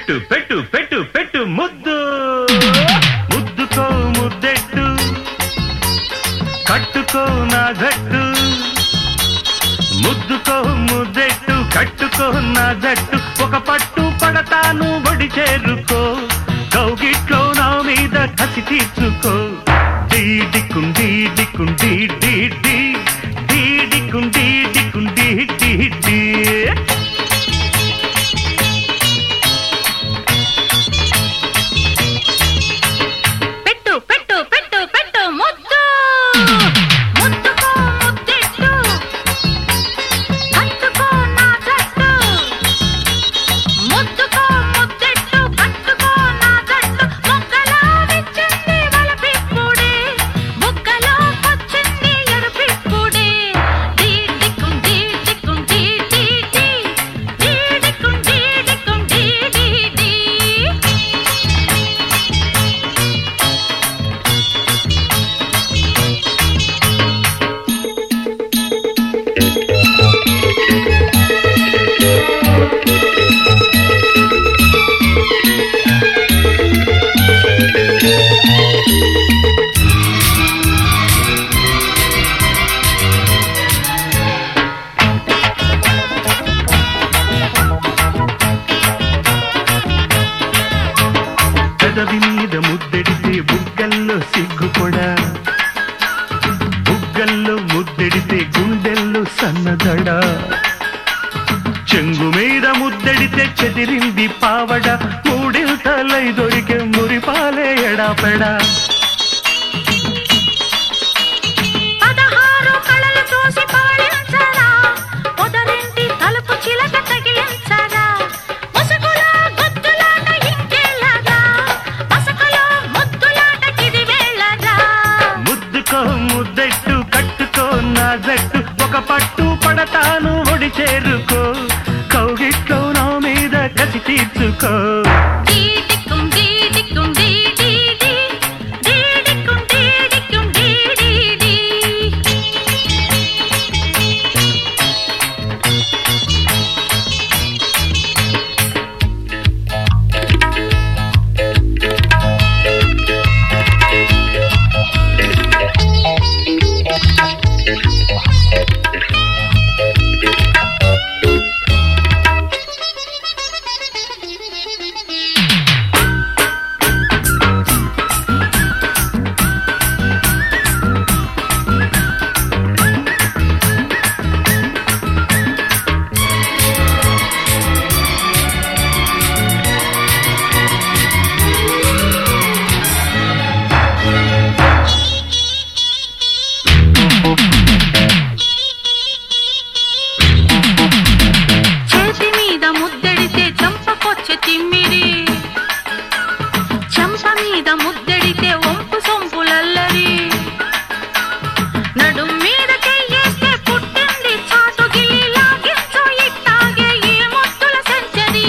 పెట్టు పెట్టు పెట్టు పెట్టు ముద్దు ముద్దుకో ముద్దెట్టు కట్టుకో నా జట్టు ముద్దుకో ముద్దెట్టు కట్టుకో నా జట్టు ఒక పట్టు పడతాను బడి చేరుకో కౌగిట్లో నా మీద కసి తీర్చుకో డీడికుం డీడికుం డీ డీ డీ డీడికుం డీడికుం డీ డీ డీ పెట్టు పెట్టు పెట్టు పెట్టు ముద్దు ముద్దుకో ముద్దెట్టు కట్టుకో నా జట్టు ముద్దుకో ముద్దెట్టు కట్టుకో నా జట్టు మొక్కలో విచ్చింది వలపిప్పుడే బుగ్గలో వచ్చింది ఎడుపిప్పుడే డీడికుం డీడికుం డీ డీ డీ డీడికుం డీడికుం డీ డీ డీ పెదవి మీద ముద్దెడితే బుగ్గల్లో సిగ్గుపొడా బుగ్గల్లో ముద్దెడితే గుండెల్లో సన్నదడ చెంగు మీద ముద్దెడితే చెదిరింది పావడ మూడింతలై దొరికే మురిపాలే ఎడాపెడా పదహారు కళలు చూసి పాడించరా పొదరింటి తలుపు చిలక తగిలించరా ముసుగులో గుద్దులాట ఇంకేలాగా పసకలో ముద్దులాటకిది వేళరా ముద్దుకో ముద్దెట్టు కట్టుకో నా జట్టు ఒక పట్టు పడతాను ఒడి చేరుకో కౌగిట్లో నా మీద కసి తీర్చుకో డీడిక్కుం డీడిక్కుం డీ డీ డీ డీడిక్కుం డీడిక్కుం డీ డీ డీ చేతి మీద ముద్దడితే చంపకొచ్చే తిమ్మిరి చెంప మీద ముద్దడితే ఒంపు సొంపులల్లరి నడుం మీద చెయ్యేస్తే పుట్టింది చాటు గిలి లాగించు ఇట్టాగే ఈ ముద్దుల సెంచరీ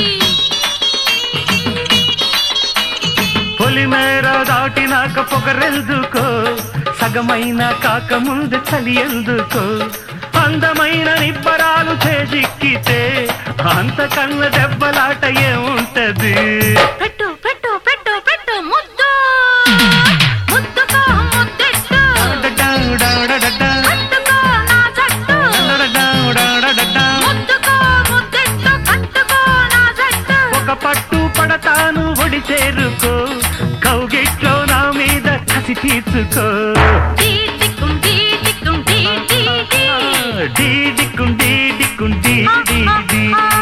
పొలిమేర దాటినాక పొగరెందుకో సగమైన కాక ముందు చలి ఎందుకో అందమైన నిబ్బరాలు చేజిక్కితే అంతకన్న దెబ్బలాట ఏముంటది పెట్టు పెట్టు పెట్టు పెట్టు ముద్దు ముద్దుకో ముద్దెట్టు డడడడడడడా, కట్టుకో నా జట్టు డడడడడడడా. ముద్దుకో ముద్దెట్టు కట్టుకో నా జట్టు ఒక పట్టు పడతాను ఒడి చేరుకో కౌగిట్లో నా మీద కసి తీర్చుకో డీడిక్కుం డీడిక్కుం డీ డీ డీ డీడిక్కుం డీడిక్కుం డీ డీ డీ ఆ